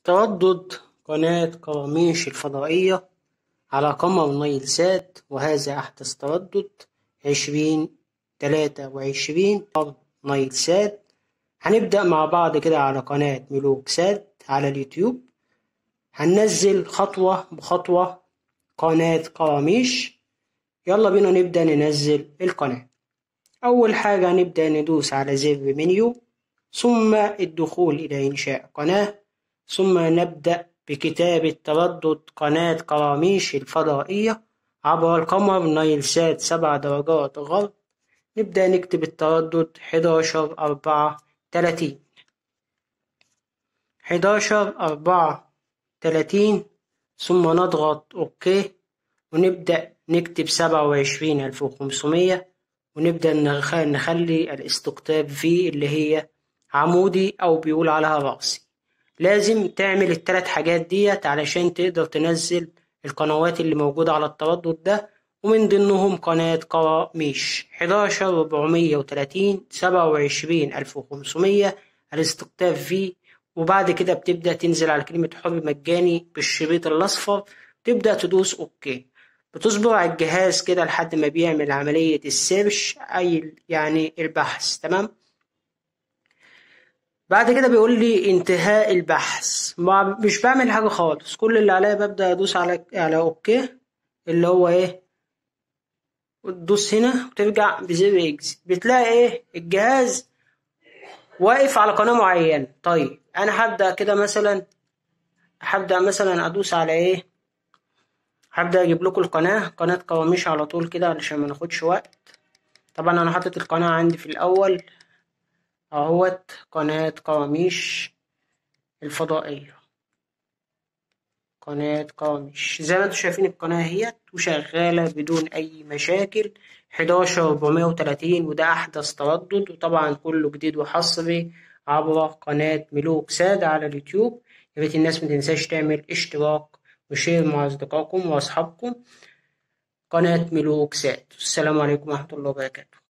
تردد قناة قواميش الفضائية على قمر نيل سات وهذا أحدث تردد عشرين تلاتة وعشرين قمر نيل سات هنبدأ مع بعض كده على قناة ملوك سات على اليوتيوب هننزل خطوة بخطوة قناة قواميش يلا بينا نبدأ ننزل القناة أول حاجة هنبدأ ندوس على زر منيو ثم الدخول إلى إنشاء قناة ثم نبدأ بكتابة تردد قناة قواميش الفضائية عبر القمر نايل سات سبع درجات غرب نبدأ نكتب التردد حداشر أربعة تلاتين حداشر أربعة تلاتين ثم نضغط أوكي ونبدأ نكتب سبعة وعشرين ألف وخمسمية ونبدأ نخلي الاستقطاب في اللي هي عمودي أو بيقول عليها رأسي لازم تعمل التلات حاجات ديت علشان تقدر تنزل القنوات اللي موجودة على التردد ده ومن ضمنهم قناة قواميش حداشر ربعمية وتلاتين سبعة وعشرين ألف وخمسمية الاستقطاب فيه وبعد كده بتبدأ تنزل على كلمة حر مجاني بالشريط الأصفر تبدأ تدوس أوكي بتصبر على الجهاز كده لحد ما بيعمل عملية السيرش أي يعني البحث تمام بعد كده بيقول لي انتهاء البحث ما مش بعمل حاجة خالص كل اللي عليا ببدأ أدوس على على أوكي اللي هو إيه تدوس هنا وترجع بزر إكس بتلاقي إيه الجهاز واقف على قناة معينة طيب أنا هبدأ كده مثلا هبدأ مثلا أدوس على إيه هبدأ أجيب لكم القناة قناة قواميش على طول كده علشان ما ناخدش وقت طبعا أنا حاطط القناة عندي في الأول اهوت قناة قواميش الفضائية قناة قواميش زي ما انتوا شايفين القناة اهيت وشغالة بدون أي مشاكل حداشر ربعمية وتلاتين وده أحدث تردد وطبعا كله جديد وحصري عبر قناة ملوك ساد على اليوتيوب ياريت الناس متنساش تعمل اشتراك وشير مع أصدقائكم وأصحابكم قناة ملوك ساد السلام عليكم ورحمة الله وبركاته